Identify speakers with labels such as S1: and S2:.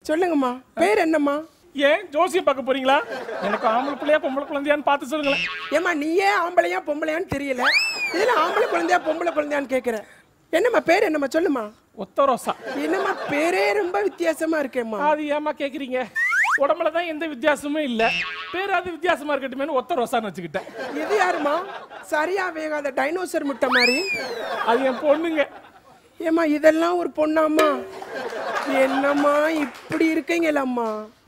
S1: சொல்லுங்கம்மா பேர் என்னம்மா
S2: ஏன் ஜோசியம் பார்க்க போறீங்களா எனக்கு ஆம்பளை பிள்ளையா பொம்பளை குழந்தையான்னு பார்த்து சொல்லுங்களேன்
S1: ஏம்மா நீயே ஆம்பளையா பொம்பளையான்னு தெரியல இதுல ஆம்பளை குழந்தையா பொம்பளை குழந்தையான்னு கேட்குற என்னம்மா பேர் என்னம்மா சொல்லுமா
S2: ஒத்த ரோசா
S1: என்னம்மா பேரே ரொம்ப வித்தியாசமா இருக்கேம்மா
S2: அது ஏமா கேக்குறீங்க உடம்புல தான் எந்த வித்தியாசமும் இல்ல பேராது வித்தியாசமா இருக்கட்டுமேனு ஒத்த ரோசான்னு வச்சுக்கிட்டேன்
S1: இது யாருமா சரியா வேகாத டைனோசர் முட்டை மாதிரி
S2: அது என் பொண்ணுங்க
S1: ஏம்மா இதெல்லாம் ஒரு பொண்ணாம்மா என்னம்மா இப்படி இருக்கீங்களம்மா